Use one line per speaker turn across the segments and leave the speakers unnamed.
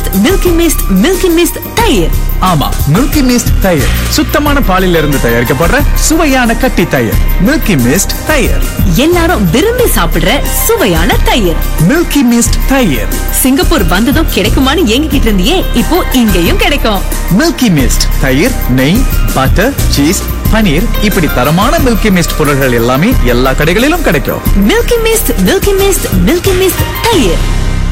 milky mist milky mist தயிர்
ஆமா milky mist தயிர் சுத்தமான பாலில் இருந்து தயாரிக்கப்படுற சுவையான கட்டி தயிர் மில்கி மிஸ்ட் தயிர்
எல்லாரும் விரும்பி சாப்பிடுற சுவையான தயிர்
மில்கி மிஸ்ட் தயிர்
சிங்கப்பூர் வந்ததும் கிடைக்குமான்னு ஏங்கிக்கிட்டு இருந்தியே இப்போ இங்கேயும் கிடைக்கும்
மில்கி மிஸ்ட் தயிர் நெய் பட்டர் சீஸ் பனீர் இப்படி தரமான மில்கி மிஸ்ட் பொருட்கள் எல்லாமே எல்லா கடைகளிலும் கிடைக்கும்
milky mist milky mist milky mist தயிர்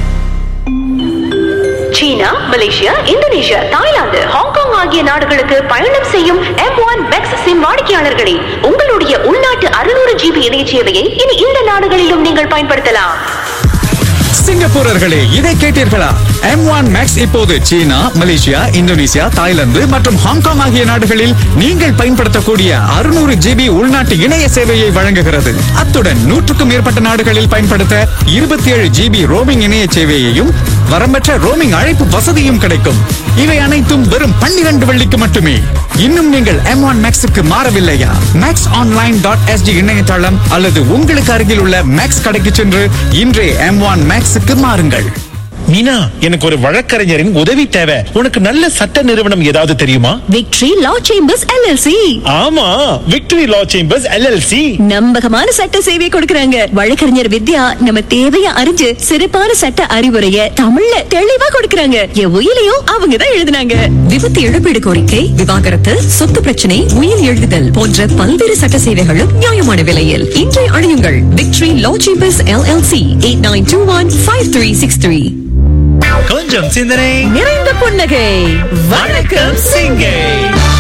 China Malaysia Indonesia Thailand Hong Kong ஆகிய நாடுகளுக்கு பயணம் செய்யும் எம் ஒன் மேக்ஸ் சிம் வாடிக்கையாளர்களே உங்களுடைய உள்நாட்டு அறுநூறு ஜிபி இணைய சேவையை இனி இந்த நாடுகளிலும் நீங்கள் பயன்படுத்தலாம்
சிங்கப்பூரர்களே இதை கேட்டீர்களா எம் ஒன் மேக்ஸ் இப்போது சீனா மலேசியா இந்தோனேசியா தாய்லாந்து மற்றும் ஹாங்காங் ஆகிய நாடுகளில் நீங்கள் பயன்படுத்தக்கூடிய அறுநூறு ஜிபி உள்நாட்டு இணைய சேவையை வழங்குகிறது அத்துடன் நூற்றுக்கும் மேற்பட்ட நாடுகளில் பயன்படுத்த இருபத்தி ஏழு ஜிபி ரோமிங் இணைய சேவையையும் வரம்பற்ற ரோமிங் அழைப்பு வசதியும் கிடைக்கும் இவை அனைத்தும் வெறும் பன்னிரண்டு வெள்ளிக்கு மட்டுமே இன்னும் நீங்கள் எம் ஒன் மேக்ஸுக்கு மாறவில்லையா மேக்ஸ் ஆன்லைன் டாட் எஸ்டி இணையதளம் அல்லது உங்களுக்கு அருகில் உள்ள மேக்ஸ் கடைக்கு சென்று இன்றே எம் ஒன் மேக்ஸுக்கு மாறுங்கள்
மீனா எனக்கு ஒரு வழக்கறிஞரின் உதவி தேவை உனக்கு நல்ல சட்ட நிறுவனம் ஏதாவது தெரியுமா
விக்டரி லா சேம்பர்ஸ் எல்எல்சி
ஆமா விக்டரி லா சேம்பர்ஸ் எல்எல்சி
நம்பகமான சட்ட சேவை கொடுக்கறாங்க வழக்கறிஞர் வித்யா நம்ம தேவைய அறிஞ்சு சிறப்பான சட்ட அறிவுரைய தமிழ்ல தெளிவா கொடுக்கறாங்க என் உயிலையும் அவங்க தான் எழுதுனாங்க
விபத்து இழப்பீடு கோரிக்கை விவாகரத்து சொத்து பிரச்சனை உயிர் எழுதுதல் போன்ற பல்வேறு சட்ட சேவைகளும் நியாயமான விலையில் இன்றை அழையுங்கள் victory law chambers LLC eight nine two one five three six three
கொஞ்சம் சிந்தனை
நிறைந்த புன்னகை
வணக்கம் சிங்கை